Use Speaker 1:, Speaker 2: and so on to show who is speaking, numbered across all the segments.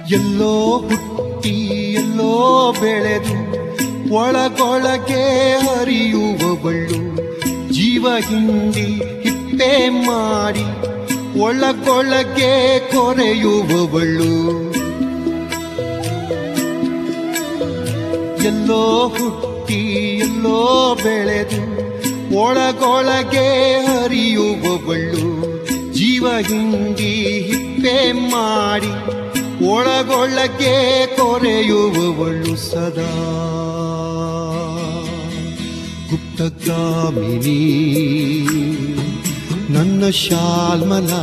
Speaker 1: ಎಲ್ಲೋ ಹುಟ್ಟಿ ಎಲ್ಲೋ ಬೆಳೆದು ಒಳಗೊಳಗೆ ಹರಿಯುವವಳು ಜೀವ ಹಿಂಡಿ ಹಿಪ್ಪೆ ಮಾಡಿ ಒಳಗೊಳಗೆ ಕೊರೆಯುವವಳು ಎಲ್ಲೋ ಹುಟ್ಟಿ ಎಲ್ಲೋ ಬೆಳೆದು ಒಳಗೊಳಗೆ ಹರಿಯುವವಳು ಜೀವ ಹಿಂಡಿ ಹಿಪ್ಪೆ ಮಾಡಿ ಒಳಗೊಳಗೆ ಕೊರೆಯುವವಳು ಸದಾ ಗುಪ್ತಗಾಮಿನಿ ನನ್ನ ಶಾಲ್ಮಲ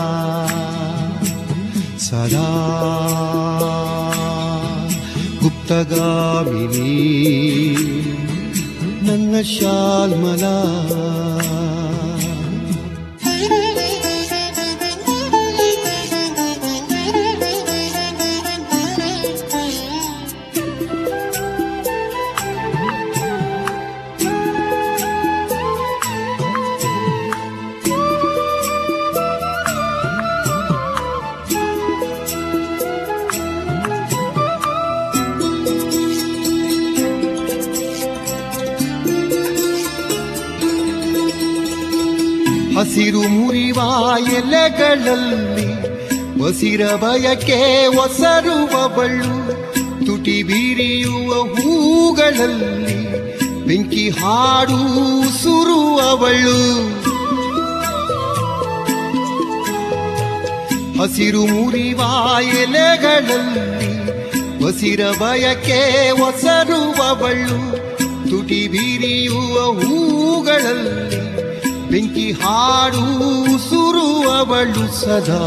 Speaker 1: ಸದಾ ಗುಪ್ತಗಾಮಿನಿ ನನ್ನ ಶಾಲ್ಮಲ ಹಸಿರು ಮುರಿವ ಎಲೆಗಳಲ್ಲಿ ಹಸಿರ ಬಯಕೆ ಒಸರುವವಳು ತುಟಿ ಬೀರಿಯುವ ಹೂಗಳಲ್ಲಿ ಬೆಂಕಿ ಹಾಡು ಸುರುವವಳು ಹಸಿರು ಮುರಿವ ಎಲೆಗಳಲ್ಲಿ ಹಸಿರ ಬಯಕೆ ಒಸರುವವಳು ತುಟಿ ಬೀರಿಯುವ ಹೂಗಳಲ್ಲಿ ಬೆಂಕಿ ಹಾಡು ಸುರುವವಳು ಸದಾ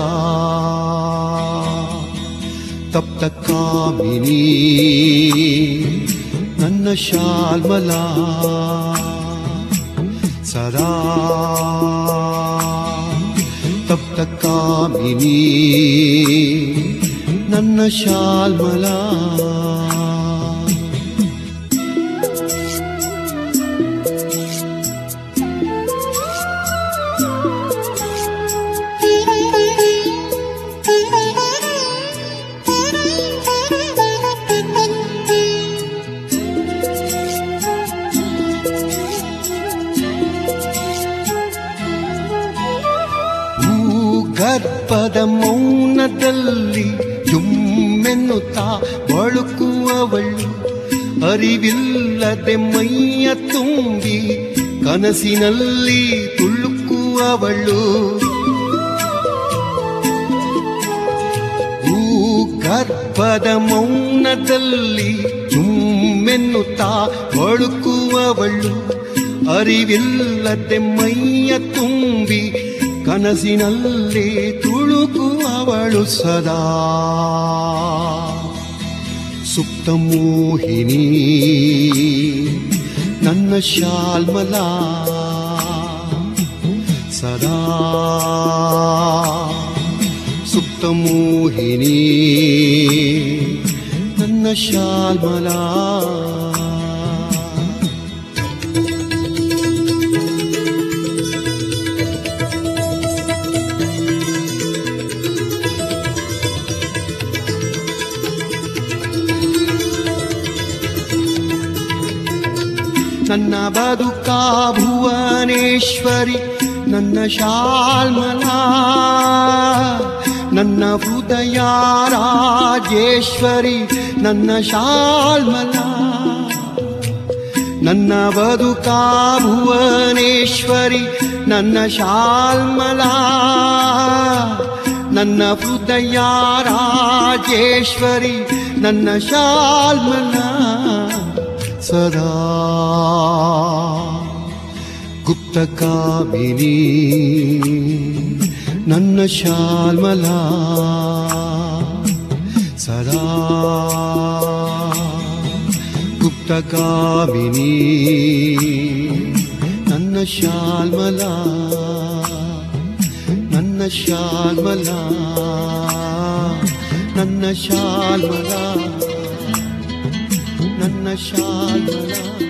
Speaker 1: ತಪ್ತ ಕಾಮಿನಿ ನನ್ನ ಶಾಲ್ಮಲ ಸದಾ ತಪ್ತ ಕಾಮಿನಿ ನನ್ನ ಶಾಲ್ಮಲ ಗರ್ಭದ ಮೌನದಲ್ಲಿ ಜುಮ್ಮೆನ್ನುತ್ತಾ ಬಳುಕುವವಳು ಅರಿವಿಲ್ಲದೆ ಮೈಯ ತುಂಬಿ ಕನಸಿನಲ್ಲಿ ತುಳುಕುವವಳು ಗರ್ಭದ ಮೌನದಲ್ಲಿ ಜುಮ್ಮೆನ್ನುತ್ತಾ ಬಳುಕುವವಳು ಅರಿವಿಲ್ಲದೆ ಮೈಯ ತುಂಬಿ ಕನಸಿನಲ್ಲಿ ತುಳುಕುವವಳು ಸದಾ ಸುಪ್ತ ಮೋಹಿನಿ ನನ್ನ ಶಾಲ್ಮಲ ಸದಾ ಸುಪ್ತ ಮೋಹಿನಿ ನನ್ನ ಶಾಲ್ಮಲ ನನ್ನ ಬದುಕ ಭುವನೇಶ್ವರಿ ನನ್ನ ಶಾಲ್ಮಲ ನನ್ನ ಹೃದಯ ರಾಜೇಶ್ವರಿ ನನ್ನ ಶಾಲ್ಮಲ ನನ್ನ ಬದುಕ ಭುವನೇಶ್ವರಿ ನನ್ನ ಶಾಲ್ಮಲ ನನ್ನ ಹೃದಯ ರಾಜೇಶ್ವರಿ ನನ್ನ ಶಾಲ್ಮಲ ಸದಾ ಗುಪ್ತಕಾಮಿನಿ ನನ್ನ ಶಾಲ್ಮಲ ಸದಾ ಗುಪ್ತಕಾಮಿನಿ ನನ್ನ ಶಾಲ್ಮಲ ನನ್ನ ಶಾಲ್ಮಲ ನನ್ನ ಶಾಲ್ಮಲ ನನ್ನ ಶಾಲ್ಮಲ